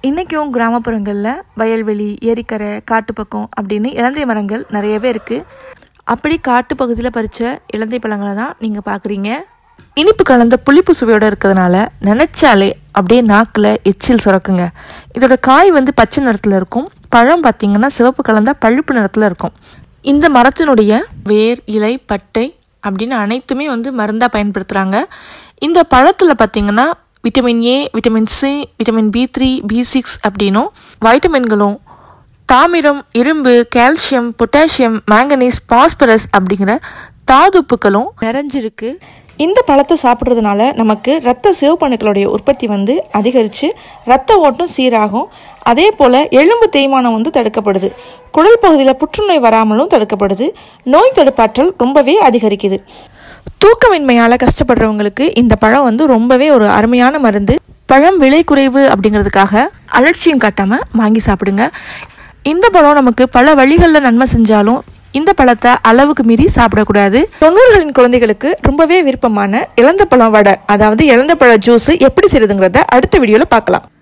இன்றைக்கும் கிராமப்புறங்களில் வயல்வெளி ஏரிக்கரை காட்டுப்பக்கம் அப்படின்னு இலந்தை மரங்கள் நிறையவே இருக்குது அப்படி காட்டு பகுதியில் பறித்த இலந்தை பழங்களை தான் நீங்கள் பார்க்குறீங்க இனிப்பு கலந்த புளிப்பு சுவையோடு இருக்கிறதுனால நினச்சாலே அப்படியே நாக்கில் எச்சில் சுரக்குங்க இதோட காய் வந்து பச்சை நிறத்தில் இருக்கும் பழம் பார்த்தீங்கன்னா சிவப்பு கலந்த பழுப்பு நிறத்தில் இருக்கும் இந்த மரத்தினுடைய வேர் இலை பட்டை அப்படின்னு அனைத்துமே வந்து மருந்தாக பயன்படுத்துகிறாங்க இந்த பழத்தில் பார்த்தீங்கன்னா vitamin A vitamin C vitamin B three B six அப்படின்னும் வைட்டமின்களும் தாமிரம் இரும்பு கால்சியம் பொட்டாசியம் மேங்கனீஸ் பாஸ்பரஸ் அப்படிங்கிற தாதுப்புக்களும் நிறைஞ்சிருக்கு இந்த பழத்தை சாப்பிட்றதுனால நமக்கு இரத்த சிவப்பணுக்களுடைய உற்பத்தி வந்து அதிகரித்து இரத்த ஓட்டம் சீராகும் அதே போல் எலும்பு தேய்மானம் வந்து தடுக்கப்படுது குடல் பகுதியில் புற்றுநோய் வராமலும் தடுக்கப்படுது நோய் தடுப்பாற்றல் ரொம்பவே அதிகரிக்குது தூக்கமின்மையால் கஷ்டப்படுறவங்களுக்கு இந்த பழம் வந்து ரொம்பவே ஒரு அருமையான மருந்து பழம் விலை குறைவு அப்படிங்கிறதுக்காக அலட்சியம் காட்டாமல் வாங்கி சாப்பிடுங்க இந்த பழம் நமக்கு பல வழிகளில் நன்மை செஞ்சாலும் இந்த பழத்தை அளவுக்கு மீறி சாப்பிடக்கூடாது தொண்ணூறுகளின் குழந்தைகளுக்கு ரொம்பவே விருப்பமான இளந்த பழம் வடை அதாவது இளந்த பழ ஜூஸ் எப்படி செய்யுதுங்கிறத அடுத்த வீடியோவில் பார்க்கலாம்